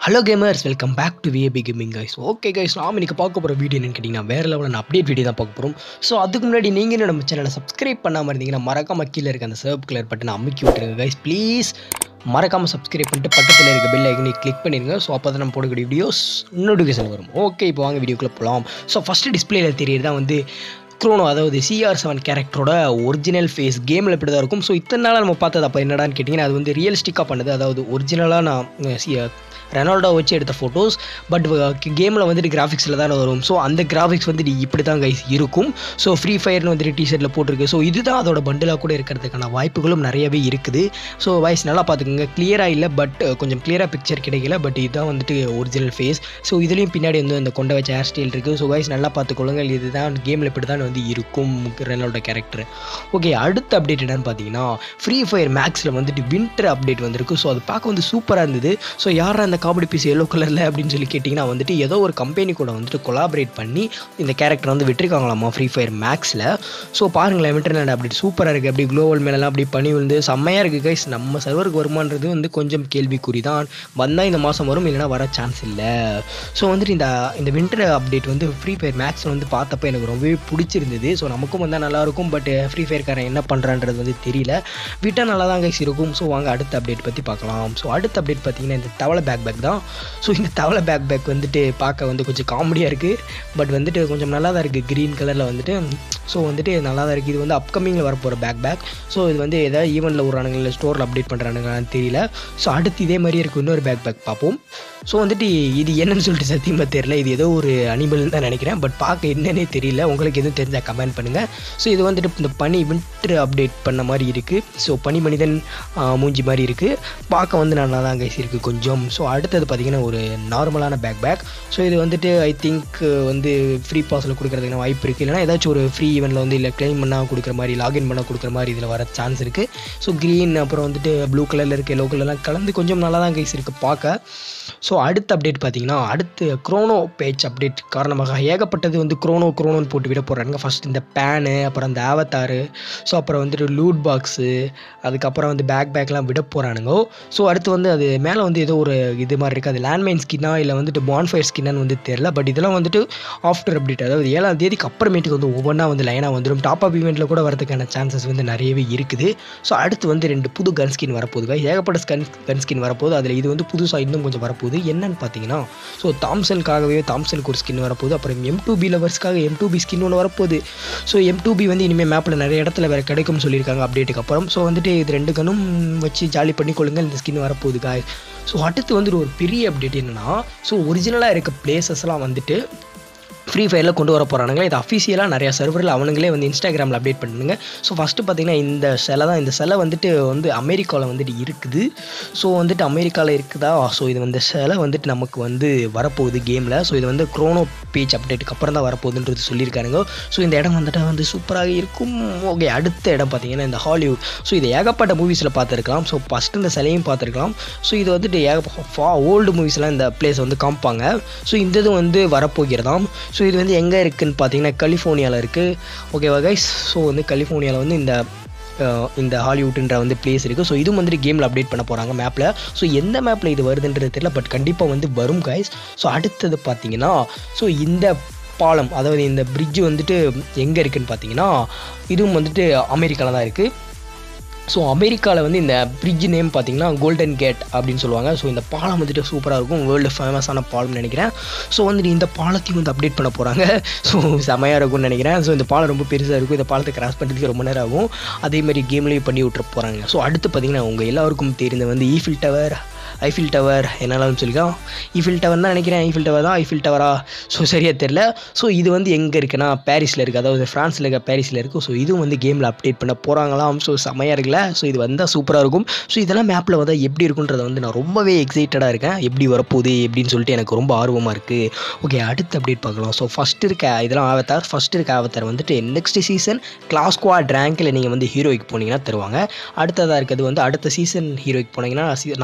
hello gamers welcome back to VAP gaming guys okay guys நாம் இன்னைக்கு பார்க்க போகிற வீடியோ என்னன்னு கேட்டிங்கன்னா வேறு லெவலில் அப்டேட் வீடியோ தான் பார்க்க போகிறோம் ஸோ அதுக்கு முன்னாடி நீங்கள் இன்னும் நம்ம சேனலை சப்ஸ்கிரைப் பண்ணாமல் இருந்தீங்கன்னா மறக்காம கீழே இருக்க அந்த சர்ப் கலர் பட்டனை அமுக்கி விட்டுருங்க கைஸ் ப்ளீஸ் மறக்காமல் சப்ஸ்கிரைப் பண்ணிட்டு பக்கத்தில் இருக்க பெல் ஐக்கனை கிளிக் பண்ணிடுங்க ஸோ அப்போ தான் நம்ம போடக்கூடிய வீடியோஸ் நோட்டிஃபிகேஷன் வரும் ஓகே இப்போ வாங்க வீடியோக்குள்ளே போகலாம் ஸோ ஃபஸ்ட்டு டிஸ்பிளேல தெரியறது தான் வந்து க்ரோனோ அதாவது சிஆர் செவன் கேரக்டரோட ஒரிஜினல் ஃபேஸ் கேமில் இப்படி தான் இருக்கும் ஸோ இத்தனை நாளாக நம்ம பார்த்தது அப்போ என்னடான்னு கேட்டிங்கன்னா அது வந்து ரியலிஸ்டிக்காக பண்ணுது அதாவது ஒரிஜினலாக நான் சி ரெனால்டோ வச்சு எடுத்த ஃபோட்டோஸ் பட் கேமில் வந்துட்டு கிராஃபிக்ஸில் தான் வரும் ஸோ அந்த கிராஃபிக்ஸ் வந்துட்டு இப்படி தான் கைஸ் இருக்கும் ஸோ ஃப்ரீ ஃபயர்னு வந்துட்டு டிஷர்ட்டில் போட்டிருக்கு ஸோ இதுதான் அதோட பண்டிலாக கூட இருக்கிறதுக்கான வாய்ப்புகளும் நிறையவே இருக்குது ஸோ வாய்ஸ் நல்லா பார்த்துக்கோங்க கிளியராக இல்லை பட் கொஞ்சம் கிளியராக பிக்சர் கிடைக்கல பட் இதுதான் வந்துட்டு ஒரிஜினல் ஃபேஸ் ஸோ இதுலேயும் பின்னாடி வந்து அந்த கொண்ட வச்ச ஹேர் ஸ்டைல் இருக்குது ஸோ வாய்ஸ் நல்லா பார்த்துக்கொள்ளுங்க இதுதான் கேமில் இப்படி தான் வந்து இருக்கும் ரெனால்டோ கேரக்டர் ஓகே அடுத்த அப்டேட் என்னன்னு பார்த்தீங்கன்னா ஃப்ரீ ஃபயர் மேக்ஸில் வந்துட்டு வின்டர் அப்டேட் வந்திருக்கு ஸோ அது பார்க்க வந்து சூப்பராக இருந்தது ஸோ யாரா அந்த காமெடி பீஸ் எல்லோ கலரில் அப்படின்னு சொல்லி கேட்டிங்கன்னா வந்துட்டு ஏதோ ஒரு கம்பெனி கூட வந்துட்டு கொலாபரேட் பண்ணி இந்த கேரக்டர் வந்து விட்டுருக்காங்களாமா ஃப்ரீ ஃபயர் மேக்ஸில் ஸோ பாருங்களேன் வின்டர்லேண்ட் அப்படி சூப்பராக இருக்குது அப்படி குளோபல் மேலெலாம் அப்படி பண்ணி வந்து செம்மையாக இருக்குது கைஸ் நம்ம சர்வருக்கு வருமானது வந்து கொஞ்சம் கேள்விக்குறி தான் வந்தால் இந்த மாதம் வரும் இல்லைனா வர சான்ஸ் இல்லை ஸோ வந்துட்டு இந்த இந்த வின்டர் அப்டேட் வந்து ஃப்ரீ ஃபயர் மேக்ஸில் வந்து பார்த்தப்ப எனக்கு ரொம்பவே பிடிச்சிருந்தது ஸோ நமக்கும் வந்தால் நல்லாயிருக்கும் பட் ஃப்ரீ ஃபயர்காரன் என்ன பண்ணுறான்றது வந்து தெரியல விட்டால் நல்லா தான் கைஸ் இருக்கும் ஸோ வாங்க அடுத்த அப்டேட் பற்றி பார்க்கலாம் ஸோ அடுத்த அப்டேட் பார்த்தீங்கன்னா இந்த தவளை பேக் பேக் தான் ஸோ இந்த தவளை பேக் பேக் வந்துட்டு பார்க்க வந்து கொஞ்சம் காமெடியாக இருக்குது பட் வந்துட்டு கொஞ்சம் நல்லா தான் இருக்குது க்ரீன் கலரில் வந்துட்டு ஸோ வந்துட்டு நல்லா தான் இருக்குது இது வந்து அப்கமிங்கில் வரப்போகிற பேக் பேக் ஸோ இது வந்து ஏதாவது ஈவெண்ட்டில் விட்றானுங்க இல்லை ஸ்டோரில் அப்டேட் பண்ணுறானுங்களான்னு தெரியல ஸோ அடுத்து இதே மாதிரியே இருக்குது இன்னொரு பேக் பேக் பார்ப்போம் ஸோ வந்துட்டு இது என்னன்னு சொல்லிட்டு சத்தியமாக தெரியல இது ஏதோ ஒரு அனிமல் தான் நினைக்கிறேன் பட் பார்க்க என்னன்னே தெரியல உங்களுக்கு எதுவும் தெரிஞ்சால் கமெண்ட் பண்ணுங்கள் ஸோ இது வந்துட்டு இந்த பனி வின்டர் அப்டேட் பண்ண மாதிரி இருக்குது ஸோ பனி மனிதன் மூஞ்சி மாதிரி இருக்குது பார்க்க வந்து நல்லா தான் கைஸ் இருக்குது கொஞ்சம் ஸோ அடுத்தது பார்த்திங்கன்னா ஒரு நார்மலான பேக் பேக் ஸோ இது வந்துட்டு ஐ திங்க் வந்து ஃப்ரீ பாஸில் கொடுக்குறதுக்கான வாய்ப்பு இருக்குது இல்லைனா ஏதாச்சும் ஒரு ஃப்ரீ ஈவெண்ட்டில் வந்து இல்லை கிளைம் பண்ணால் கொடுக்குற மாதிரி லாகின் பண்ணால் கொடுக்குற மாதிரி இதில் வர சான்ஸ் இருக்குது ஸோ க்ரீன் அப்புறம் வந்துட்டு ப்ளூ கலரில் இருக்க எல்லோ கலர்லாம் கலந்து கொஞ்சம் நல்லா தான் கைஸ் இருக்குது பார்க்க ஸோ அடுத்த அப்டேட் பார்த்தீங்கன்னா அடுத்து க்ரோனோ பேஜ் அப்டேட் காரணமாக ஏகப்பட்டது வந்து க்ரோனோ க்ரோனோன்னு போட்டு விட போகிறாங்க ஃபஸ்ட் இந்த பேனு அப்புறம் இந்த ஆவத்தாரு ஸோ அப்புறம் வந்துட்டு லூட் பாக்ஸு அதுக்கப்புறம் வந்து பேக் பேக்லாம் விட போகிறானுங்க ஸோ அடுத்து வந்து அது மேலே வந்து ஏதோ ஒரு இது மாதிரி இருக்குது அது லேண்ட்மைன் ஸ்கின்னா இல்லை வந்துட்டு பான்ஃபயர் ஸ்கின்னான்னு வந்து தெரில பட் இதெல்லாம் வந்துட்டு ஆஃப்டர் அப்டேட் அதாவது ஏழாம் தேதிக்கு அப்புறமேட்டுக்கு வந்து ஒவ்வொன்றா வந்து லைனாக வந்துடும் டாப் அப் ஈவெண்ட்டில் கூட வரதுக்கான சான்சஸ் வந்து நிறையவே இருக்குது ஸோ அடுத்து வந்து ரெண்டு புது கன் ஸ்கின் வரப்போகுது ஏகப்பட்ட ஸ்கன் கன் ஸ்கின் வரப்போகுது அதில் இது வந்து புதுசாக இன்னும் கொஞ்சம் வரப்போகுது என்னன்னு பார்த்தீங்கன்னா ஸோ தாம்சனுக்காகவே தாம்சனுக்கு ஒரு ஸ்கின் வரப்போகுது அப்புறம் எம் டூ பி லவர்ஸ்க்காக எம் டூ பி ஸ்கின் ஒன்று வரப்போகுது ஸோ எம் டூ பி வந்து இனிமேல் மேப்பில் நிறைய இடத்துல வேறு கிடைக்கும்னு சொல்லியிருக்காங்க அப்டேட்டுக்கு அப்புறம் ஸோ வந்துட்டு இது ரெண்டு கனும் வச்சு ஜாலி பண்ணி கொள்ளுங்கள் இந்த ஸ்கின் வரப்போகுது காய் ஸோ அடுத்து வந்து ஒரு பெரிய அப்டேட் என்னென்னா ஸோ ஒரிஜினலாக இருக்க பிளேசஸ்லாம் வந்துட்டு ஃப்ரீ ஃபயரில் கொண்டு வர போகிறானுங்க இது அஃபிஷியலாக நிறையா சர்வரில் அவனுங்களே வந்து இன்ஸ்டாகிராமில் அப்டேட் பண்ணுங்க ஸோ ஃபஸ்ட்டு பார்த்தீங்கன்னா இந்த சிலை தான் இந்த சிலை வந்துட்டு வந்து அமெரிக்காவில் வந்துட்டு இருக்குது ஸோ வந்துட்டு அமெரிக்காவில் இருக்குதா ஸோ இது வந்து சிலை வந்துட்டு நமக்கு வந்து வரப்போகுது கேமில் ஸோ இது வந்து க்ரோனோ பேஜ் அப்டேட்டுக்கு அப்புறம் தான் வரப்போகுதுன்றது சொல்லியிருக்காருங்க ஸோ இந்த இடம் வந்துட்டு வந்து சூப்பராக இருக்கும் ஓகே அடுத்த இடம் பார்த்தீங்கன்னா இந்த ஹாலிவுட் ஸோ இது ஏகப்பட்ட மூவிஸில் பார்த்துருக்கலாம் ஸோ ஃபஸ்ட்டு இந்த சிலையும் பார்த்துருக்கலாம் ஸோ இது வந்துட்டு ஏகப்பா ஓல்டு மூவிஸ்லாம் இந்த பிளேஸ் வந்து காமிப்பாங்க ஸோ இந்த இது வந்து வரப்போகிறதாம் ஸோ இது வந்து எங்கே இருக்குதுன்னு பார்த்தீங்கன்னா கலிஃபோர்னியாவில் இருக்குது ஓகேவா கைஸ் ஸோ வந்து கலிஃபோர்னியாவில் வந்து இந்த இந்த ஹாலிவுட்ன்ற வந்து பிளேஸ் இருக்குது ஸோ இதுவும் வந்துட்டு கேமில் அப்டேட் பண்ண போகிறாங்க மேப்பில் ஸோ எந்த மேப்பில் இது வருதுன்றது தெரியல பட் கண்டிப்பாக வந்து வரும் கைஸ் ஸோ அடுத்தது பார்த்தீங்கன்னா ஸோ இந்த பாலம் அதாவது இந்த பிரிட்ஜு வந்துட்டு எங்கே இருக்குதுன்னு பார்த்தீங்கன்னா இதுவும் வந்துட்டு அமெரிக்காவில் தான் இருக்குது ஸோ அமெரிக்காவில் வந்து இந்த பிரிட்ஜ் நேம் பார்த்தீங்கன்னா கோல்டன் கேட் அப்படின்னு சொல்லுவாங்க ஸோ இந்த பாலம் வந்துட்டு சூப்பராக இருக்கும் வேர்ல்டு ஃபேமஸான பாலம்னு நினைக்கிறேன் ஸோ வந்துட்டு இந்த பாலத்தையும் வந்து அப்டேட் பண்ண போகிறாங்க ஸோ செமையாக இருக்கும்னு நினைக்கிறேன் ஸோ இந்த பாலம் ரொம்ப பெருசாக இருக்கும் இந்த பாலத்தை கிராஸ் பண்ணுறதுக்கு ரொம்ப நேரம் ஆகும் அதேமாதிரி கேம்லேயும் பண்ணி விட்டுற போகிறாங்க ஸோ அடுத்து பார்த்தீங்கன்னா உங்கள் எல்லாருக்கும் தெரிந்த வந்து ஈஃபில் டவர் ஐஃபில் டவர் என்னெல்லாம் சொல்லிக்கலாம் ஈஃபில் டவர் தான் நினைக்கிறேன் ஐஃபில் டவர் தான் ஐஃபில் டவரா ஸோ சரியாக தெரில ஸோ இது வந்து எங்கே இருக்குன்னா பாரிஸில் இருக்குது அதாவது ஃப்ரான்ஸில் இருக்க பாரிஸில் இருக்குது ஸோ இதுவும் வந்து கேமில் அப்டேட் பண்ண போகிறாங்களாம் ஸோ செமையாக இருக்குல்ல ஸோ இது வந்தால் சூப்பராக இருக்கும் ஸோ இதெல்லாம் மேப்பில் வந்தால் எப்படி இருக்குன்றத வந்து நான் ரொம்பவே எக்ஸைட்டடாக இருக்கேன் எப்படி வரப்போகுது எப்படின்னு சொல்லிட்டு எனக்கு ரொம்ப ஆர்வமாக இருக்குது ஓகே அடுத்து அப்டேட் பார்க்கலாம் ஸோ ஃபஸ்ட் இருக்க இதெல்லாம் ஆவத்தார் ஃபஸ்ட் இருக்க ஆவத்தார் வந்துட்டு நெக்ஸ்ட் சீசன் கிளாஸ் குவாட் ரேங்கில் நீங்கள் வந்து ஹீரோய்க்கு போனீங்கன்னா தருவாங்க அடுத்ததாக இருக்கிறது வந்து அடுத்த சீசன் ஹீரோய்க்கு போனீங்கன்னா நார்மல் ரேங்க்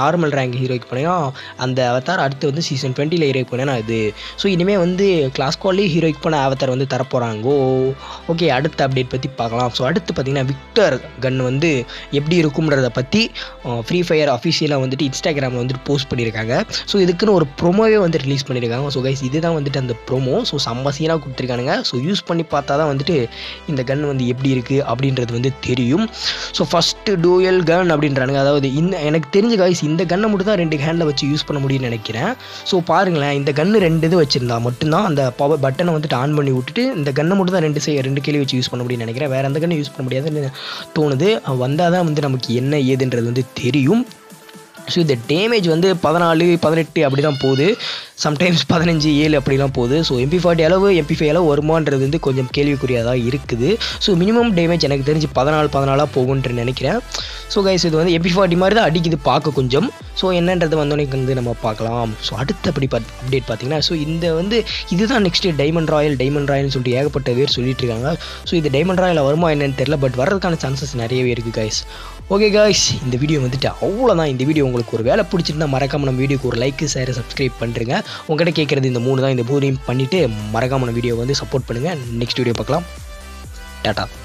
ரேங்க் ஹீரோய்க்கு போனேன்னா அந்த அவதார் அடுத்து வந்து சீசன் டுவெண்ட்டியில் ஹீரோய்க்கு போனேன்னா இது ஸோ இனிமேல் வந்து கிளாஸ் காலி ஹீரோய்க்கு போன அவதார் வந்து தரப்போகிறாங்கோ ஓகே அடுத்த அப்டேட் பற்றி பார்க்கலாம் ஸோ அடுத்து பார்த்தீங்கன்னா விக்டர் கன் வந்து எப்படி இருக்கும்ன்றத பற்றி ஃப்ரீ ஃபயர் அஃபிஷியலாக வந்துட்டு இன்ஸ்டாகிராமில் வந்துட்டு போஸ்ட் பண்ணியிருக்காங்க ஸோ இதுக்குன்னு ஒரு ப்ரோமோவே வந்து ரிலீஸ் பண்ணியிருக்காங்க ஸோ கைஸ் இதுதான் வந்துட்டு அந்த ப்ரோமோ ஸோ செம்ம சீனாக கொடுத்துருக்கானுங்க ஸோ யூஸ் பண்ணி பார்த்தா தான் வந்துட்டு இந்த கன் வந்து எப்படி இருக்குது அப்படின்றது வந்து தெரியும் ஸோ ஃபஸ்ட்டு டூயல் கன் அப்படின்றானுங்க அதாவது இந்த எனக்கு தெரிஞ்ச காய்ஸ் இந்த கன்னை மட்டும் தான் ரெண்டு ஹேண்டில் வச்சு யூஸ் பண்ண முடியும்னு நினைக்கிறேன் ஸோ பாருங்களேன் இந்த கன்று ரெண்டு இது வச்சுருந்தா மட்டும்தான் அந்த பவர் பட்டனை வந்துட்டு ஆன் பண்ணி விட்டுட்டு இந்த கன்னை மட்டும் தான் ரெண்டு செய்ய ரெண்டு கேள்வி வச்சு யூஸ் பண்ண முடியும்னு நினைக்கிறேன் வேறு எந்த கன்று யூஸ் பண்ண முடியாதுன்னு தோணுது வந்தால் தான் வந்து நமக்கு என்ன ஏதுன்றது வந்து தெரியும் ஸோ இந்த டேமேஜ் வந்து பதினாலு பதினெட்டு அப்படி தான் போகுது சம்டைம்ஸ் பதினஞ்சு ஏழு அப்படிலாம் போகுது ஸோ எம்பி ஃபார்ட்டி அளவு எம்பி ஃபைவ் அளவு வருமானது வந்து கொஞ்சம் கேள்விக்குறியதாக இருக்குது ஸோ மினிமம் டேமேஜ் எனக்கு தெரிஞ்சு பதினாலு பதினாலாக போகும்ன்ற நினைக்கிறேன் ஸோ கைஸ் இது வந்து எம்பி ஃபார்ட்டி மாதிரி தான் அடிக்குது பார்க்க கொஞ்சம் ஸோ என்னன்றது வந்தோடனே வந்து நம்ம பார்க்கலாம் ஸோ அடுத்தபடி பட் அப்டேட் பார்த்தீங்கன்னா ஸோ இந்த வந்து இதுதான் நெக்ஸ்ட்டு டைமண்ட் ராயல் டைமண்ட் ராயல்னு சொல்லிட்டு ஏகப்பட்ட பேர் சொல்லிட்டு இருக்காங்க ஸோ இது டைமண்ட் ராயல் வருமா என்னன்னு தெரியல பட் வர்றதுக்கான சான்சஸ் நிறையவே இருக்குது கைஸ் ஓகே காய்ஸ் இந்த வீடியோ வந்துட்டு அவ்வளோதான் இந்த வீடியோ உங்களுக்கு ஒரு வேலை பிடிச்சிருந்தா மறக்காம நம்ம வீடியோக்கு ஒரு லைக் ஷேர் சப்ஸ்கிரைப் பண்ணுறேங்க உங்கள்கிட்ட கேட்குறது இந்த மூணு தான் இந்த மூணையும் பண்ணிவிட்டு மறக்காம நம்ம வீடியோ வந்து சப்போர்ட் பண்ணுங்கள் நெக்ஸ்ட் வீடியோ பார்க்கலாம் டாட்டா